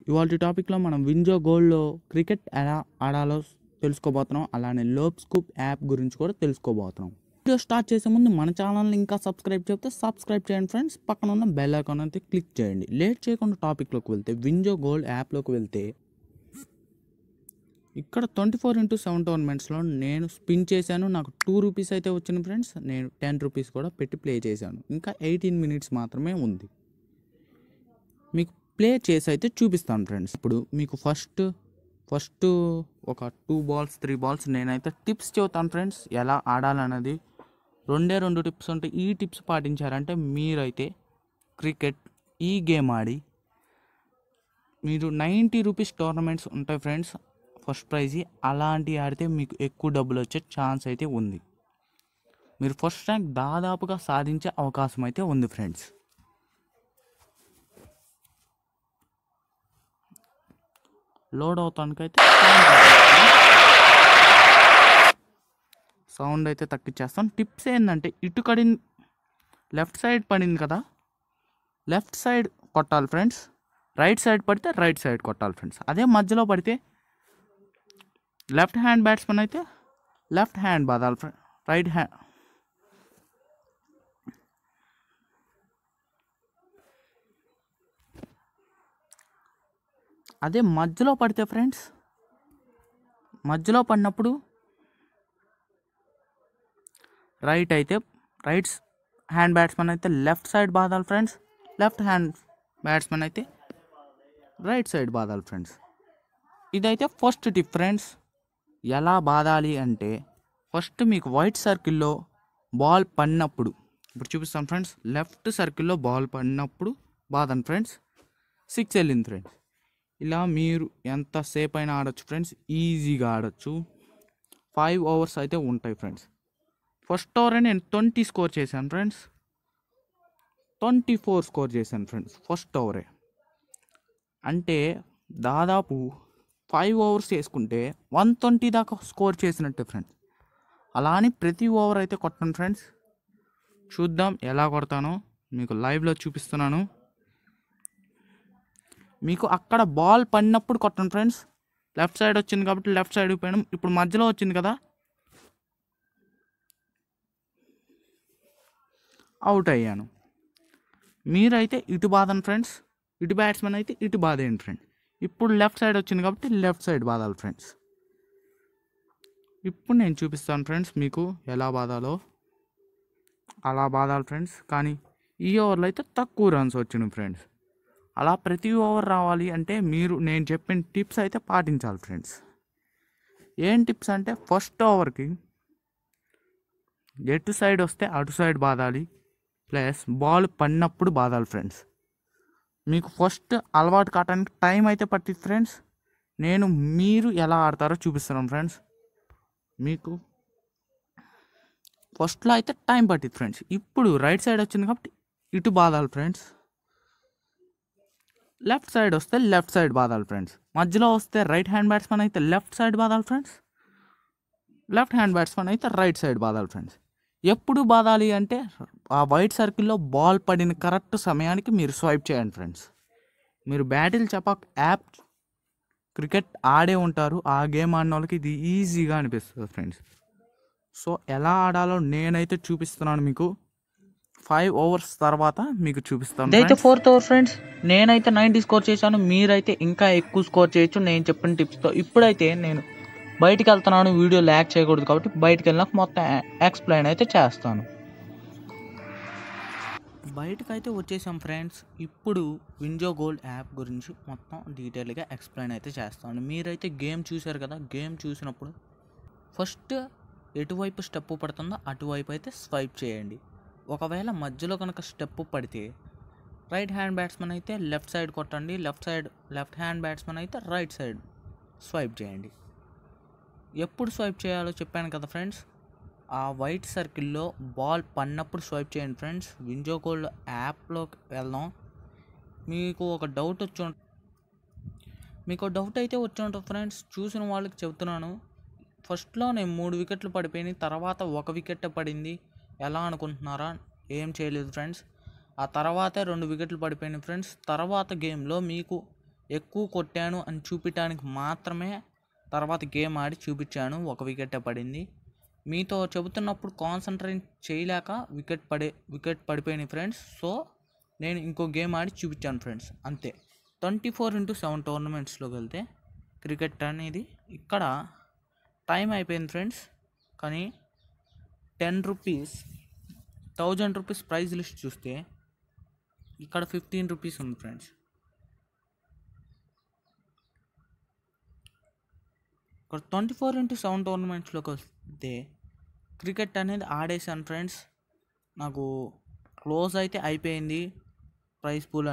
ఇవాళ టాపిక్లో మనం వింజో గోల్డ్లో క్రికెట్ ఎలా ఆడాలో తెలుసుకోబోతున్నాం అలానే లోప్ స్కూప్ యాప్ గురించి కూడా తెలుసుకోబోతున్నాం వీడియో స్టార్ట్ చేసే ముందు మన ఛానల్ని ఇంకా సబ్స్క్రైబ్ చేస్తే సబ్స్క్రైబ్ చేయండి ఫ్రెండ్స్ పక్కన ఉన్న బెల్ ఐకాన్ అయితే క్లిక్ చేయండి లేట్ చేయకుండా టాపిక్లోకి వెళ్తే వింజో గోల్డ్ యాప్లోకి వెళ్తే ఇక్కడ ట్వంటీ ఫోర్ ఇంటూ సెవెన్ టోర్నమెంట్స్లో నేను స్పిన్ చేశాను నాకు టూ రూపీస్ అయితే వచ్చింది ఫ్రెండ్స్ నేను టెన్ రూపీస్ కూడా పెట్టి ప్లే చేశాను ఇంకా ఎయిటీన్ మినిట్స్ మాత్రమే ఉంది మీకు ప్లే చేసి అయితే చూపిస్తాను ఫ్రెండ్స్ ఇప్పుడు మీకు ఫస్ట్ ఫస్ట్ ఒక టూ బాల్స్ త్రీ బాల్స్ నేనైతే టిప్స్ చెబుతాను ఫ్రెండ్స్ ఎలా ఆడాలన్నది రెండే రెండు టిప్స్ ఉంటాయి ఈ టిప్స్ పాటించారంటే మీరైతే క్రికెట్ ఈ గేమ్ ఆడి మీరు నైంటీ రూపీస్ టోర్నమెంట్స్ ఉంటాయి ఫ్రెండ్స్ ఫస్ట్ ప్రైజ్ అలాంటివి ఆడితే మీకు ఎక్కువ డబ్బులు వచ్చే ఛాన్స్ అయితే ఉంది మీరు ఫస్ట్ ర్యాంక్ దాదాపుగా సాధించే అవకాశం అయితే ఉంది ఫ్రెండ్స్ లోడ్ అవుతానికైతే సౌండ్ అయితే తగ్గించేస్తాను టిప్స్ ఏంటంటే ఇటు కడి లెఫ్ట్ సైడ్ పడింది కదా లెఫ్ట్ సైడ్ కొట్టాలి ఫ్రెండ్స్ రైట్ సైడ్ పడితే రైట్ సైడ్ కొట్టాలి ఫ్రెండ్స్ అదే మధ్యలో పడితే లెఫ్ట్ హ్యాండ్ బ్యాట్స్మెన్ అయితే లెఫ్ట్ హ్యాండ్ బాదాలి ఫ్రెండ్ రైట్ హ్యాండ్ అదే మధ్యలో పడితే ఫ్రెండ్స్ మధ్యలో పడినప్పుడు రైట్ అయితే రైట్ హ్యాండ్ బ్యాట్స్మెన్ అయితే లెఫ్ట్ సైడ్ బాదాలి ఫ్రెండ్స్ లెఫ్ట్ హ్యాండ్ బ్యాట్స్మెన్ అయితే రైట్ సైడ్ బాదాలి ఫ్రెండ్స్ ఇదైతే ఫస్ట్ టిప్ ఫ్రెండ్స్ ఎలా బాదాలి అంటే ఫస్ట్ మీకు వైట్ సర్కిల్లో బాల్ పడినప్పుడు ఇప్పుడు చూపిస్తాను ఫ్రెండ్స్ లెఫ్ట్ సర్కిల్లో బాల్ పడినప్పుడు బాదండి ఫ్రెండ్స్ సిక్స్ వెళ్ళింది ఫ్రెండ్స్ ఇలా మీరు ఎంతసేపు అయినా ఆడొచ్చు ఫ్రెండ్స్ ఈజీగా ఆడొచ్చు ఫైవ్ ఓవర్స్ అయితే ఉంటాయి ఫ్రెండ్స్ ఫస్ట్ ఓవరే నేను ట్వంటీ స్కోర్ చేశాను ఫ్రెండ్స్ ట్వంటీ ఫోర్ స్కోర్ చేశాను ఫ్రెండ్స్ ఫస్ట్ ఓవరే అంటే దాదాపు ఫైవ్ ఓవర్స్ చేసుకుంటే వన్ ట్వంటీ దాకా స్కోర్ చేసినట్టే ఫ్రెండ్స్ అలా అని ప్రతి ఓవర్ అయితే కొట్టను ఫ్రెండ్స్ చూద్దాం ఎలా కొడతానో మీకు లైవ్లో చూపిస్తున్నాను మీకు అక్కడ బాల్ పడినప్పుడు కొట్టండి ఫ్రెండ్స్ లెఫ్ట్ సైడ్ వచ్చింది కాబట్టి లెఫ్ట్ సైడ్ పోయినాం ఇప్పుడు మధ్యలో వచ్చింది కదా అవుట్ అయ్యాను మీరైతే ఇటు బాదండి ఫ్రెండ్స్ ఇటు బ్యాట్స్మెన్ అయితే ఇటు బాదేయండి ఫ్రెండ్ ఇప్పుడు లెఫ్ట్ సైడ్ వచ్చింది కాబట్టి లెఫ్ట్ సైడ్ బాదాలి ఫ్రెండ్స్ ఇప్పుడు నేను చూపిస్తాను ఫ్రెండ్స్ మీకు ఎలా బాదాలో అలా బాదాలి ఫ్రెండ్స్ కానీ ఈ ఓవర్లో అయితే తక్కువ రన్స్ వచ్చినాయి ఫ్రెండ్స్ అలా ప్రతి ఓవర్ రావాలి అంటే మీరు నేను చెప్పిన టిప్స్ అయితే పాటించాలి ఫ్రెండ్స్ ఏం టిప్స్ అంటే ఫస్ట్ ఓవర్కి ఎటు సైడ్ వస్తే అటు సైడ్ బాదాలి ప్లస్ బాల్ పడినప్పుడు బాదాలి ఫ్రెండ్స్ మీకు ఫస్ట్ అలవాటు కావడానికి టైం అయితే పట్టింది ఫ్రెండ్స్ నేను మీరు ఎలా ఆడతారో చూపిస్తున్నాను ఫ్రెండ్స్ మీకు ఫస్ట్లో అయితే టైం పట్టింది ఫ్రెండ్స్ ఇప్పుడు రైట్ సైడ్ వచ్చింది కాబట్టి ఇటు బాదాలి ఫ్రెండ్స్ లెఫ్ట్ సైడ్ వస్తే లెఫ్ట్ సైడ్ బాదాలి ఫ్రెండ్స్ మధ్యలో వస్తే రైట్ హ్యాండ్ బ్యాట్స్మెన్ అయితే లెఫ్ట్ సైడ్ బాదాలి ఫ్రెండ్స్ లెఫ్ట్ హ్యాండ్ బ్యాట్స్మెన్ అయితే రైట్ సైడ్ బాదాలి ఫ్రెండ్స్ ఎప్పుడు బాదాలి అంటే ఆ వైట్ సర్కిల్లో బాల్ పడిన కరెక్ట్ సమయానికి మీరు స్వైప్ చేయండి ఫ్రెండ్స్ మీరు బ్యాటిల్ చపాక్ యాప్ క్రికెట్ ఆడే ఉంటారు ఆ గేమ్ ఆడిన వాళ్ళకి ఇది ఈజీగా అనిపిస్తుంది ఫ్రెండ్స్ సో ఎలా ఆడాలో నేనైతే చూపిస్తున్నాను మీకు ఫైవ్ ఓవర్స్ తర్వాత మీకు చూపిస్తాను ఇదైతే friends. ఫోర్త్ ఓవర్ ఫ్రెండ్స్ నేనైతే నైంటీ స్కోర్ చేశాను మీరైతే ఇంకా ఎక్కువ స్కోర్ చేయొచ్చు నేను చెప్పిన టిప్స్తో ఇప్పుడైతే నేను బయటికి వెళ్తున్నాను వీడియో ల్యాక్ చేయకూడదు కాబట్టి బయటికి వెళ్ళినాక మొత్తం ఎక్స్ప్లెయిన్ అయితే చేస్తాను బయటకైతే వచ్చేసాం ఫ్రెండ్స్ ఇప్పుడు వింజో గోల్డ్ యాప్ గురించి మొత్తం డీటెయిల్గా ఎక్స్ప్లెయిన్ అయితే చేస్తాను మీరైతే గేమ్ చూశారు కదా గేమ్ చూసినప్పుడు ఫస్ట్ ఎటువైపు స్టెప్ పడుతుందో అటువైపు అయితే స్వైప్ చేయండి ఒకవేళ మధ్యలో కనుక స్టెప్ పడితే రైట్ హ్యాండ్ బ్యాట్స్మెన్ అయితే లెఫ్ట్ సైడ్ కొట్టండి left side left hand batsmen అయితే రైట్ సైడ్ స్వైప్ చేయండి ఎప్పుడు స్వైప్ చేయాలో చెప్పాను కదా ఫ్రెండ్స్ ఆ వైట్ సర్కిల్లో బాల్ పడినప్పుడు స్వైప్ చేయండి ఫ్రెండ్స్ వింజో గోల్డ్ యాప్లోకి వెళ్దాం మీకు ఒక డౌట్ వచ్చి ఉం- మీకు డౌట్ అయితే వచ్చి ఉంటుంది ఫ్రెండ్స్ చూసిన వాళ్ళకి చెబుతున్నాను ఫస్ట్లో నేను మూడు వికెట్లు పడిపోయినాయి తర్వాత ఒక వికెట్ పడింది ఎలా అనుకుంటున్నారా ఏం చేయలేదు ఫ్రెండ్స్ ఆ తర్వాతే రెండు వికెట్లు పడిపోయినాయి ఫ్రెండ్స్ తర్వాత గేమ్లో మీకు ఎక్కువ కొట్టాను అని చూపించడానికి మాత్రమే తర్వాత గేమ్ ఆడి చూపించాను ఒక వికెట్ పడింది మీతో చెబుతున్నప్పుడు కాన్సన్ట్రేట్ చేయలేక వికెట్ పడే వికెట్ పడిపోయినాయి ఫ్రెండ్స్ సో నేను ఇంకో గేమ్ ఆడి చూపించాను ఫ్రెండ్స్ అంతే ట్వంటీ ఫోర్ ఇంటూ సెవెన్ టోర్నమెంట్స్లోకి వెళ్తే క్రికెట్ అనేది ఇక్కడ టైం అయిపోయింది ఫ్రెండ్స్ కానీ ten rupees thousand rupees prize list చూస్తే ఇక్కడ ఫిఫ్టీన్ రూపీస్ ఉంది ఫ్రెండ్స్ ఇక్కడ ట్వంటీ ఫోర్ ఇంటూ సెవెన్ టోర్నమెంట్స్లోకి వస్తే క్రికెట్ అనేది ఆడేసాను ఫ్రెండ్స్ నాకు క్లోజ్ అయితే అయిపోయింది ప్రైజ్ పూల్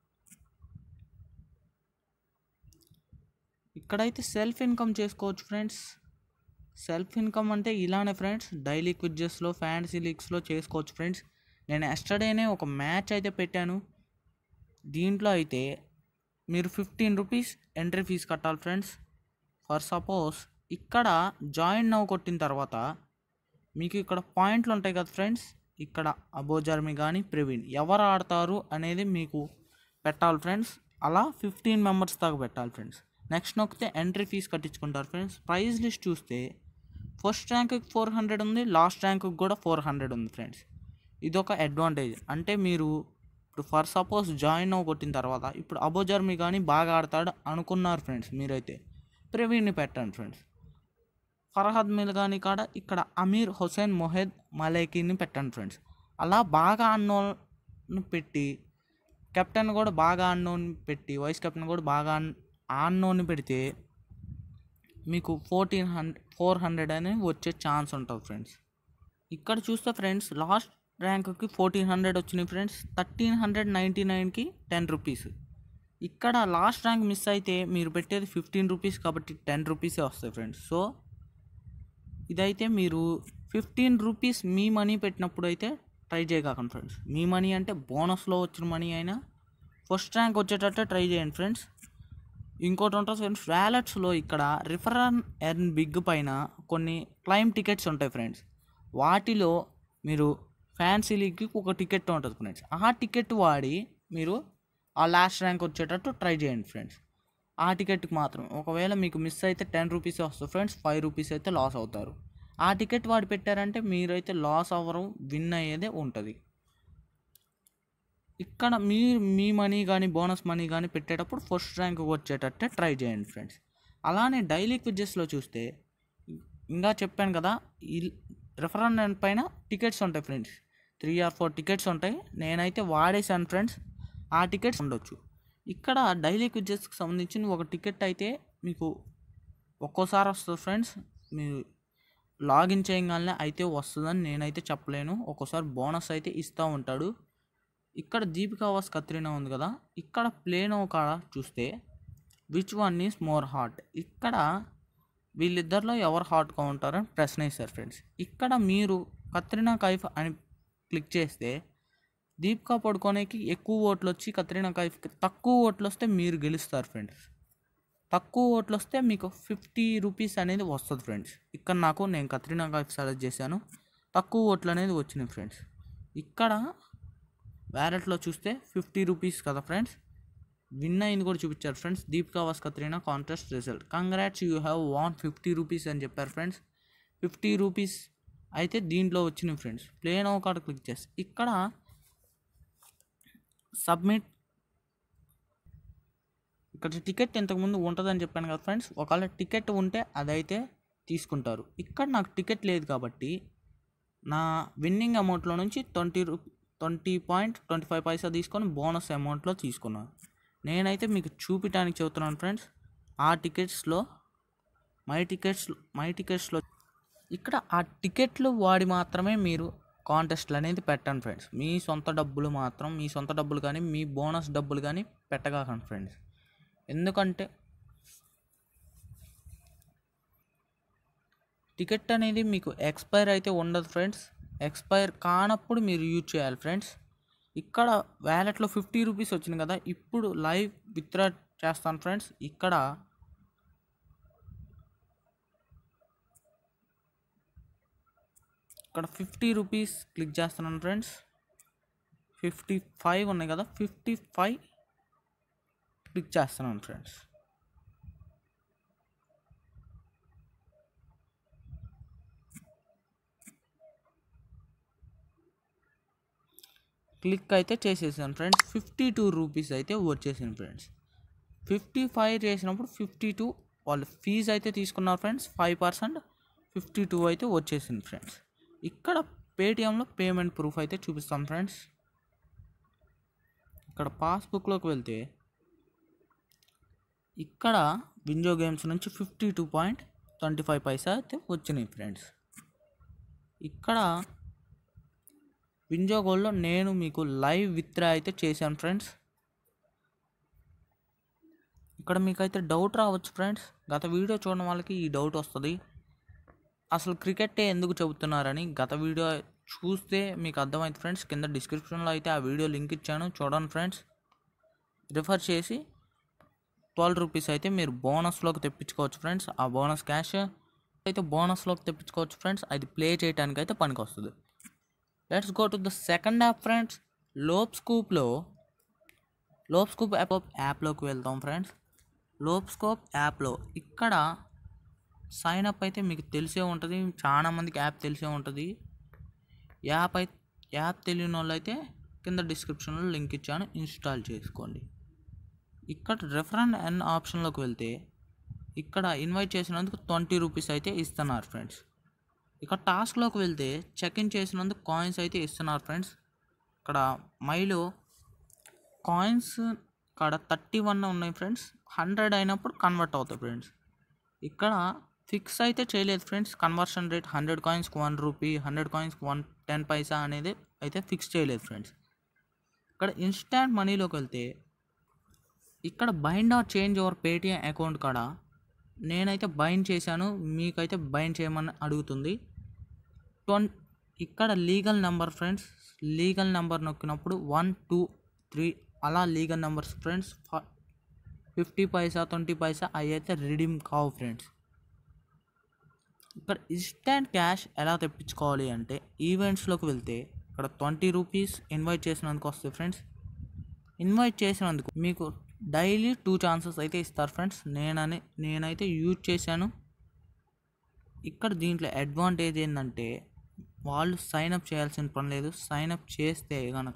ఇక్కడైతే సెల్ఫ్ ఇన్కమ్ చేసుకోవచ్చు ఫ్రెండ్స్ సెల్ఫ్ ఇన్కమ్ అంటే ఇలానే ఫ్రెండ్స్ డైలీ క్విజ్జెస్లో ఫ్యాంటసీ లీగ్స్లో చేసుకోవచ్చు ఫ్రెండ్స్ నేను ఎస్టర్డేనే ఒక మ్యాచ్ అయితే పెట్టాను దీంట్లో అయితే మీరు ఫిఫ్టీన్ రూపీస్ ఎంట్రీ ఫీజు కట్టాలి ఫ్రెండ్స్ ఫర్ సపోజ్ ఇక్కడ జాయిన్ నవ్వు కొట్టిన తర్వాత మీకు ఇక్కడ పాయింట్లు ఉంటాయి కదా ఫ్రెండ్స్ ఇక్కడ అబోజర్మి కానీ ప్రవీణ్ ఎవరు ఆడతారు అనేది మీకు పెట్టాలి ఫ్రెండ్స్ అలా ఫిఫ్టీన్ మెంబర్స్ దాకా పెట్టాలి ఫ్రెండ్స్ నెక్స్ట్ నొక్కితే ఎంట్రీ ఫీజు కట్టించుకుంటారు ఫ్రెండ్స్ ప్రైజ్ లిస్ట్ చూస్తే ఫస్ట్ ర్యాంక్కి ఫోర్ హండ్రెడ్ ఉంది లాస్ట్ ర్యాంక్కి కూడా ఫోర్ హండ్రెడ్ ఉంది ఫ్రెండ్స్ ఇదొక అడ్వాంటేజ్ అంటే మీరు ఇప్పుడు ఫర్ సపోజ్ జాయిన్ అవ్వ కొట్టిన తర్వాత ఇప్పుడు అబోజర్మి కానీ బాగా ఆడతాడు అనుకున్నారు ఫ్రెండ్స్ మీరైతే ప్రవీణ్ని పెట్టండి ఫ్రెండ్స్ ఫర్హద్ మిల్గాని కాడ ఇక్కడ అమీర్ హుసేన్ మొహెద్ మలేకిని పెట్టండి ఫ్రెండ్స్ అలా బాగా అన్నోని పెట్టి కెప్టెన్ కూడా బాగా అన్నోని పెట్టి వైస్ కెప్టెన్ కూడా బాగా ఆన్నోని పెడితే మీకు ఫోర్టీన్ హండ్రెడ్ ఫోర్ హండ్రెడ్ అని వచ్చే ఛాన్స్ ఉంటుంది ఫ్రెండ్స్ ఇక్కడ చూస్తే ఫ్రెండ్స్ లాస్ట్ ర్యాంక్కి ఫోర్టీన్ హండ్రెడ్ వచ్చినాయి ఫ్రెండ్స్ థర్టీన్ హండ్రెడ్ నైంటీ నైన్కి టెన్ రూపీస్ ఇక్కడ లాస్ట్ ర్యాంక్ మిస్ అయితే మీరు పెట్టేది ఫిఫ్టీన్ రూపీస్ కాబట్టి టెన్ రూపీసే వస్తాయి ఫ్రెండ్స్ సో ఇదైతే మీరు ఫిఫ్టీన్ రూపీస్ మీ మనీ పెట్టినప్పుడు అయితే ట్రై చేయకండి ఫ్రెండ్స్ మీ మనీ అంటే బోనస్లో వచ్చిన మనీ అయినా ఫస్ట్ ర్యాంక్ వచ్చేటట్టే ట్రై చేయండి ఫ్రెండ్స్ ఇంకోటి ఉంటుంది ఫ్రెండ్స్ వ్యాలెట్స్లో ఇక్కడ రిఫర్ ఎర్న్ బిగ్ పైన కొన్ని క్లైమ్ టికెట్స్ ఉంటాయి ఫ్రెండ్స్ వాటిలో మీరు ఫ్యాన్సీ లీగ్కి ఒక టికెట్ ఉంటుంది ఫ్రెండ్స్ ఆ టికెట్ వాడి మీరు ఆ లాస్ట్ ర్యాంక్ వచ్చేటట్టు ట్రై చేయండి ఫ్రెండ్స్ ఆ టికెట్కి మాత్రం ఒకవేళ మీకు మిస్ అయితే టెన్ రూపీస్ వస్తుంది ఫ్రెండ్స్ ఫైవ్ రూపీస్ అయితే లాస్ అవుతారు ఆ టికెట్ వాడి పెట్టారంటే మీరైతే లాస్ అవ్వడం విన్ అయ్యేదే ఉంటుంది ఇక్కడ మీరు మీ మనీ కానీ బోనస్ మనీ కానీ పెట్టేటప్పుడు ఫస్ట్ ర్యాంక్ వచ్చేటట్టే ట్రై చేయండి ఫ్రెండ్స్ అలానే డైలీ క్విజెస్లో చూస్తే ఇంకా చెప్పాను కదా ఈ రెఫరెండ్ పైన టికెట్స్ ఉంటాయి friends three or four tickets ఉంటాయి నేనైతే వాడేసాను ఫ్రెండ్స్ ఆ టికెట్స్ ఉండొచ్చు ఇక్కడ డైలీ క్విజెస్కి సంబంధించిన ఒక టికెట్ అయితే మీకు ఒక్కోసారి వస్తుంది ఫ్రెండ్స్ మీరు లాగిన్ చేయగానే అయితే వస్తుందని నేనైతే చెప్పలేను ఒక్కోసారి బోనస్ అయితే ఇస్తూ ఉంటాడు ఇక్కడ దీపికా వాస్ కత్రినా ఉంది కదా ఇక్కడ ప్లేనో కాడ చూస్తే which one is more hot ఇక్కడ వీళ్ళిద్దరిలో ఎవరు హాట్గా ఉంటారని ప్రశ్న ఇస్తారు ఫ్రెండ్స్ ఇక్కడ మీరు కత్రినా కైఫ్ అని క్లిక్ చేస్తే దీపికా పడుకోనేకి ఎక్కువ ఓట్లు వచ్చి కత్రినా కైఫ్కి తక్కువ ఓట్లు వస్తే మీరు గెలుస్తారు ఫ్రెండ్స్ తక్కువ ఓట్లు వస్తే మీకు ఫిఫ్టీ రూపీస్ అనేది వస్తుంది ఫ్రెండ్స్ ఇక్కడ నాకు నేను కత్రినా కైఫ్ సెలెక్ట్ చేశాను తక్కువ ఓట్లు అనేది వచ్చినాయి ఫ్రెండ్స్ ఇక్కడ వ్యాలెట్లో చూస్తే ఫిఫ్టీ రూపీస్ కదా ఫ్రెండ్స్ విన్ అయింది కూడా చూపించారు friends Deepika was Katrina contest result congrats you have won fifty rupees అని చెప్పారు ఫ్రెండ్స్ ఫిఫ్టీ రూపీస్ అయితే దీంట్లో వచ్చినాయి ఫ్రెండ్స్ ప్లేన్ ఒక కాడ క్లిక్ చేసి ఇక్కడ సబ్మిట్ ఇక్కడ టికెట్ ఇంతకుముందు ఉంటుందని చెప్పాను కదా ఫ్రెండ్స్ ఒకవేళ టికెట్ ఉంటే అదైతే తీసుకుంటారు ఇక్కడ నాకు టికెట్ లేదు కాబట్టి నా విన్నింగ్ అమౌంట్లో నుంచి ట్వంటీ రూ twenty point twenty five paisa తీసుకొని బోనస్ అమౌంట్లో తీసుకున్నాను నేనైతే మీకు చూపించడానికి చెబుతున్నాను ఫ్రెండ్స్ ఆ టికెట్స్లో మై టికెట్స్ మై టికెట్స్లో ఇక్కడ ఆ టికెట్లు వాడి మాత్రమే మీరు కాంటెస్ట్లు అనేది పెట్టండి ఫ్రెండ్స్ మీ సొంత డబ్బులు మాత్రం మీ సొంత డబ్బులు కానీ మీ బోనస్ డబ్బులు కానీ పెట్టగాకండి ఫ్రెండ్స్ ఎందుకంటే టికెట్ అనేది మీకు ఎక్స్పైర్ అయితే ఉండదు ఫ్రెండ్స్ ఎక్స్పైర్ కానప్పుడు మీరు యూజ్ చేయాలి ఫ్రెండ్స్ ఇక్కడ వ్యాలెట్లో ఫిఫ్టీ రూపీస్ వచ్చింది కదా ఇప్పుడు లైవ్ విత్డ్రా చేస్తాను ఫ్రెండ్స్ ఇక్కడ ఇక్కడ ఫిఫ్టీ రూపీస్ క్లిక్ చేస్తున్నాను ఫ్రెండ్స్ ఫిఫ్టీ ఫైవ్ ఉన్నాయి కదా ఫిఫ్టీ ఫైవ్ క్లిక్ చేస్తున్నాను ఫ్రెండ్స్ క్లిక్ అయితే చేసేసాను ఫ్రెండ్స్ ఫిఫ్టీ టూ రూపీస్ అయితే వచ్చేసింది ఫ్రెండ్స్ ఫిఫ్టీ ఫైవ్ చేసినప్పుడు ఫిఫ్టీ టూ వాళ్ళు ఫీజు అయితే తీసుకున్నారు friends five percent fifty two అయితే వచ్చేసింది ఫ్రెండ్స్ ఇక్కడ పేటిఎంలో పేమెంట్ ప్రూఫ్ అయితే చూపిస్తాం ఫ్రెండ్స్ ఇక్కడ పాస్బుక్లోకి వెళ్తే ఇక్కడ వింజో గేమ్స్ నుంచి fifty two point twenty five paisa అయితే వచ్చినాయి ఫ్రెండ్స్ ఇక్కడ వింజో గోల్డ్లో నేను మీకు లైవ్ విత్డ్రా అయితే చేశాను ఫ్రెండ్స్ ఇక్కడ మీకు అయితే డౌట్ రావచ్చు ఫ్రెండ్స్ గత వీడియో చూడడం వాళ్ళకి ఈ డౌట్ వస్తుంది అసలు క్రికెటే ఎందుకు చెబుతున్నారని గత వీడియో చూస్తే మీకు అర్థమైంది ఫ్రెండ్స్ కింద డిస్క్రిప్షన్లో అయితే ఆ వీడియో లింక్ ఇచ్చాను చూడండి ఫ్రెండ్స్ రిఫర్ చేసి ట్వెల్వ్ రూపీస్ అయితే మీరు బోనస్లోకి తెప్పించుకోవచ్చు ఫ్రెండ్స్ ఆ బోనస్ క్యాష్ అయితే బోనస్లోకి తెప్పించుకోవచ్చు ఫ్రెండ్స్ అది ప్లే చేయడానికి అయితే పనికి వస్తుంది let's go to the second app friends loop స్కూప్లో లోప్ స్కూప్ యాప్ యాప్లోకి వెళ్తాం ఫ్రెండ్స్ లోప్ స్కోప్ యాప్లో ఇక్కడ సైన్ అప్ అయితే మీకు తెలిసే ఉంటుంది చాలా మందికి యాప్ తెలిసే ఉంటుంది యాప్ అయితే యాప్ తెలియని వాళ్ళు అయితే కింద డిస్క్రిప్షన్లో లింక్ ఇచ్చాను ఇన్స్టాల్ చేసుకోండి ఇక్కడ రెఫరెండ్ ఎన్ ఆప్షన్లోకి వెళ్తే ఇక్కడ ఇన్వైట్ చేసినందుకు ట్వంటీ రూపీస్ అయితే ఇస్తున్నారు ఫ్రెండ్స్ ఇక్కడ టాస్క్లోకి వెళ్తే చెక్ ఇన్ చేసినందుకు కాయిన్స్ అయితే ఇస్తున్నారు ఫ్రెండ్స్ ఇక్కడ మైలో కాయిన్స్ ఇక్కడ థర్టీ వన్ ఉన్నాయి ఫ్రెండ్స్ హండ్రెడ్ అయినప్పుడు కన్వర్ట్ అవుతాయి ఫ్రెండ్స్ ఇక్కడ ఫిక్స్ అయితే చేయలేదు ఫ్రెండ్స్ కన్వర్షన్ రేట్ హండ్రెడ్ కాయిన్స్కి వన్ రూపీ హండ్రెడ్ కాయిన్స్కి వన్ టెన్ పైసా అనేది అయితే ఫిక్స్ చేయలేదు ఫ్రెండ్స్ ఇక్కడ ఇన్స్టాంట్ మనీలోకి వెళ్తే ఇక్కడ bind or change your Paytm account కాడ నేనైతే బైండ్ చేశాను మీకైతే బైండ్ చేయమని అడుగుతుంది ట్వం ఇక్కడ legal number friends legal number నొక్కినప్పుడు వన్ టూ త్రీ అలా legal numbers friends fifty paisa twenty paisa అవి అయితే రిడీమ్ కావు ఫ్రెండ్స్ ఇక్కడ ఇన్స్టాంట్ క్యాష్ ఎలా తెప్పించుకోవాలి అంటే ఈవెంట్స్లోకి వెళ్తే ఇక్కడ ట్వంటీ రూపీస్ ఇన్వైట్ చేసినందుకు వస్తాయి ఫ్రెండ్స్ ఇన్వైట్ చేసినందుకు మీకు డైలీ టూ ఛాన్సెస్ అయితే ఇస్తారు ఫ్రెండ్స్ నేనని నేనైతే యూజ్ చేశాను ఇక్కడ దీంట్లో అడ్వాంటేజ్ ఏంటంటే వాళ్ళు సైన్ అప్ చేయాల్సిన పని లేదు సైన్ అప్ చేస్తే కనుక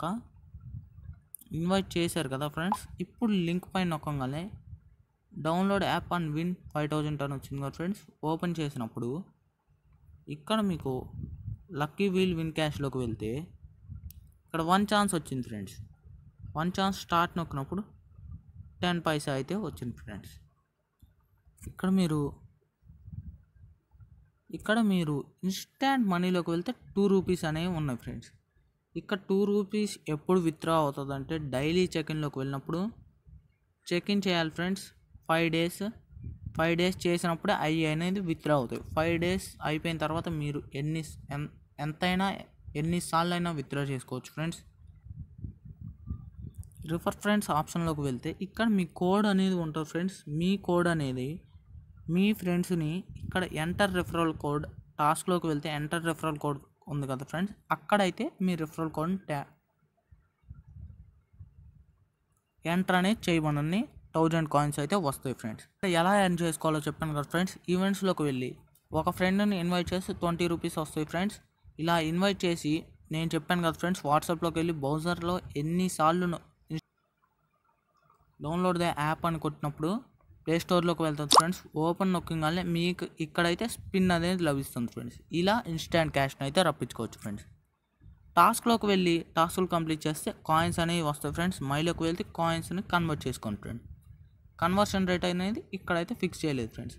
ఇన్వైట్ చేశారు కదా ఫ్రెండ్స్ ఇప్పుడు లింక్ పైన నొక్కగానే download app and win five thousand అని వచ్చింది కదా ఫ్రెండ్స్ ఓపెన్ చేసినప్పుడు ఇక్కడ మీకు లక్కీ వీల్ విన్ క్యాష్లోకి వెళ్తే ఇక్కడ వన్ ఛాన్స్ వచ్చింది ఫ్రెండ్స్ వన్ ఛాన్స్ స్టార్ట్ నొక్కినప్పుడు టెన్ పైసా అయితే వచ్చింది ఫ్రెండ్స్ ఇక్కడ మీరు ఇక్కడ మీరు ఇన్స్టాంట్ మనీలోకి వెళ్తే టూ రూపీస్ అనేవి ఉన్నాయి ఫ్రెండ్స్ ఇక్కడ టూ రూపీస్ ఎప్పుడు విత్డ్రా అవుతుంది అంటే డైలీ చెక్-ఇన్లోకి వెళ్ళినప్పుడు చెక్ ఇన్ చేయాలి friends five days five days చేసినప్పుడే అవి అనేది విత్డ్రా అవుతాయి ఫైవ్ డేస్ అయిపోయిన తర్వాత మీరు ఎన్ని ఎన్- ఎంతైనా ఎన్నిసార్లు అయినా విత్డ్రా చేసుకోవచ్చు ఫ్రెండ్స్ రిఫర్ ఫ్రెండ్స్ ఆప్షన్లోకి వెళ్తే ఇక్కడ మీ కోడ్ అనేది ఉంటుంది ఫ్రెండ్స్ మీ కోడ్ అనేది మీ ఫ్రెండ్స్ని ఇక్కడ ఎంటర్ రిఫరల్ కోడ్ టాస్క్లోకి వెళ్తే ఎంటర్ రిఫరల్ కోడ్ ఉంది కదా ఫ్రెండ్స్ అక్కడైతే మీ రిఫరల్ కోడ్ని ట్యా ఎంటర్ అనేది చేయమని థౌజండ్ కాయిన్స్ అయితే వస్తాయి ఫ్రెండ్స్ ఎలా ఎర్న్ చేసుకోవాలో చెప్పాను కదా ఫ్రెండ్స్ ఈవెంట్స్లోకి వెళ్ళి ఒక ఫ్రెండ్ని ఇన్వైట్ చేసి ట్వంటీ రూపీస్ వస్తాయి ఫ్రెండ్స్ ఇలా ఇన్వైట్ చేసి నేను చెప్పాను కదా ఫ్రెండ్స్ వాట్సాప్లోకి వెళ్ళి బ్రౌజర్లో ఎన్నిసార్లు ను- డౌన్లోడ్ ద యాప్ అని కొట్టినప్పుడు ప్లే స్టోర్లోకి వెళ్తుంది ఫ్రెండ్స్ ఓపెన్ నొక్కగానే మీకు ఇక్కడైతే స్పిన్ అనేది లభిస్తుంది ఫ్రెండ్స్ ఇలా ఇన్స్టాంట్ క్యాష్ని అయితే రప్పించుకోవచ్చు ఫ్రెండ్స్ టాస్క్లోకి వెళ్ళి టాస్క్లు కంప్లీట్ చేస్తే కాయిన్స్ అనేవి వస్తాయి ఫ్రెండ్స్ మైలోకి వెళ్తే కాయిన్స్ని కన్వర్ట్ చేసుకోండి ఫ్రెండ్స్ కన్వర్షన్ రేట్ అనేది ఇక్కడైతే ఫిక్స్ చేయలేదు ఫ్రెండ్స్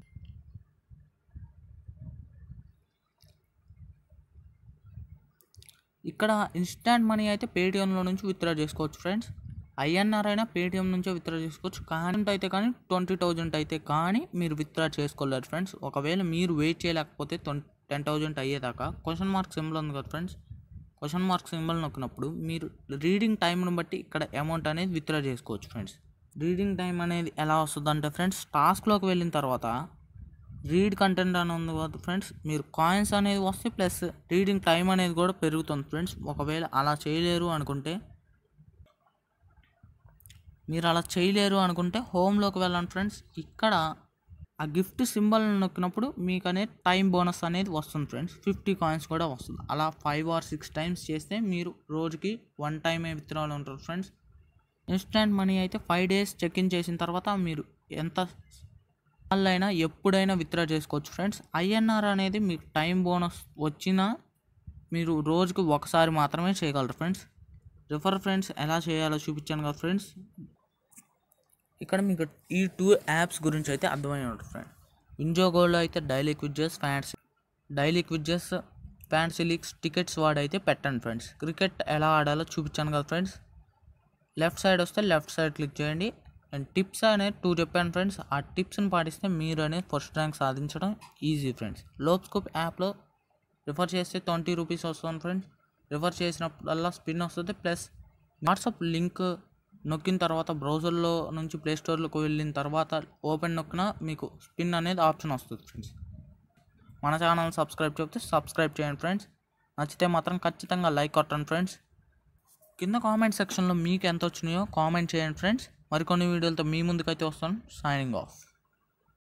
ఇక్కడ ఇన్స్టాంట్ మనీ అయితే పేటిఎంలో నుంచి విత్డ్రా చేసుకోవచ్చు ఫ్రెండ్స్ ఐఎన్ఆర్ అయినా పేటిఎం నుంచే విత్డ్రా చేసుకోవచ్చు కానీ అయితే కానీ ట్వంటీ థౌజండ్ అయితే కానీ మీరు విత్డ్రా చేసుకోలేరు ఫ్రెండ్స్ ఒకవేళ మీరు వెయిట్ చేయలేకపోతే టెన్ థౌజండ్ అయ్యేదాకా క్వశ్చన్ మార్క్ సింబల్ ఉంది కదా ఫ్రెండ్స్ క్వశ్చన్ మార్క్ సింబల్ నొక్కినప్పుడు మీరు రీడింగ్ టైంను బట్టి ఇక్కడ అమౌంట్ అనేది విత్డ్రా చేసుకోవచ్చు ఫ్రెండ్స్ రీడింగ్ టైం అనేది ఎలా వస్తుంది అంటే ఫ్రెండ్స్ టాస్క్లోకి వెళ్ళిన తర్వాత రీడ్ కంటెంట్ అని ఉంది కదా ఫ్రెండ్స్ మీరు కాయిన్స్ అనేది వస్తే ప్లస్ రీడింగ్ టైం అనేది కూడా పెరుగుతుంది ఫ్రెండ్స్ ఒకవేళ అలా చేయలేరు అనుకుంటే మీరు అలా చేయలేరు అనుకుంటే హోమ్లోకి వెళ్ళండి ఫ్రెండ్స్ ఇక్కడ ఆ గిఫ్ట్ సింబల్ నొక్కినప్పుడు మీకు అనేది టైం బోనస్ అనేది వస్తుంది ఫ్రెండ్స్ ఫిఫ్టీ కాయిన్స్ కూడా వస్తుంది అలా ఫైవ్ ఆర్ సిక్స్ టైమ్స్ చేస్తే మీరు రోజుకి వన్ టైమే విత్డ్రాల్ ఉంటారు ఫ్రెండ్స్ ఇన్స్టాంట్ మనీ అయితే ఫైవ్ డేస్ చెక్ ఇన్ చేసిన తర్వాత మీరు ఎంత అయినా ఎప్పుడైనా విత్డ్రా చేసుకోవచ్చు ఫ్రెండ్స్ ఐఎన్ఆర్ అనేది మీకు టైం బోనస్ వచ్చినా మీరు రోజుకి ఒకసారి మాత్రమే చేయగలరు ఫ్రెండ్స్ రిఫర్ ఫ్రెండ్స్ ఎలా చేయాలో చూపించాను కదా ఫ్రెండ్స్ ఇక్కడ మీకు ఈ టూ యాప్స్ గురించి అయితే అర్థమై ఉంటుంది ఫ్రెండ్ ఇంజోగోలో అయితే daily quizzes fancy daily quizzes fancy leagues tickets వాడైతే పెట్టండి ఫ్రెండ్స్ క్రికెట్ ఎలా ఆడాలో చూపించాను కదా ఫ్రెండ్స్ లెఫ్ట్ సైడ్ వస్తే లెఫ్ట్ సైడ్ క్లిక్ చేయండి అండ్ టిప్స్ అనేది టూ చెప్పాను ఫ్రెండ్స్ ఆ టిప్స్ని పాటిస్తే మీరు అనేది ఫస్ట్ ర్యాంక్ సాధించడం ఈజీ ఫ్రెండ్స్ లోప్ స్కోప్ యాప్లో రిఫర్ చేస్తే ట్వంటీ రూపీస్ వస్తుంది ఫ్రెండ్స్ రిఫర్ చేసినప్పుడల్లా స్పిన్ వస్తుంది ప్లస్ వాట్సాప్ లింక్ నొక్కిన తర్వాత బ్రౌజర్లో నుంచి ప్లే స్టోర్లోకి వెళ్ళిన తర్వాత ఓపెన్ నొక్కిన మీకు స్పిన్ అనేది ఆప్షన్ వస్తుంది ఫ్రెండ్స్ మన ఛానల్ సబ్స్క్రైబ్ చెప్తే సబ్స్క్రైబ్ చేయండి ఫ్రెండ్స్ నచ్చితే మాత్రం ఖచ్చితంగా లైక్ కొట్టండి ఫ్రెండ్స్ కింద కామెంట్ సెక్షన్లో మీకు ఎంత వచ్చినాయో కామెంట్ చేయండి ఫ్రెండ్స్ మరికొన్ని వీడియోలతో మీ ముందుకైతే వస్తాను సైనింగ్ ఆఫ్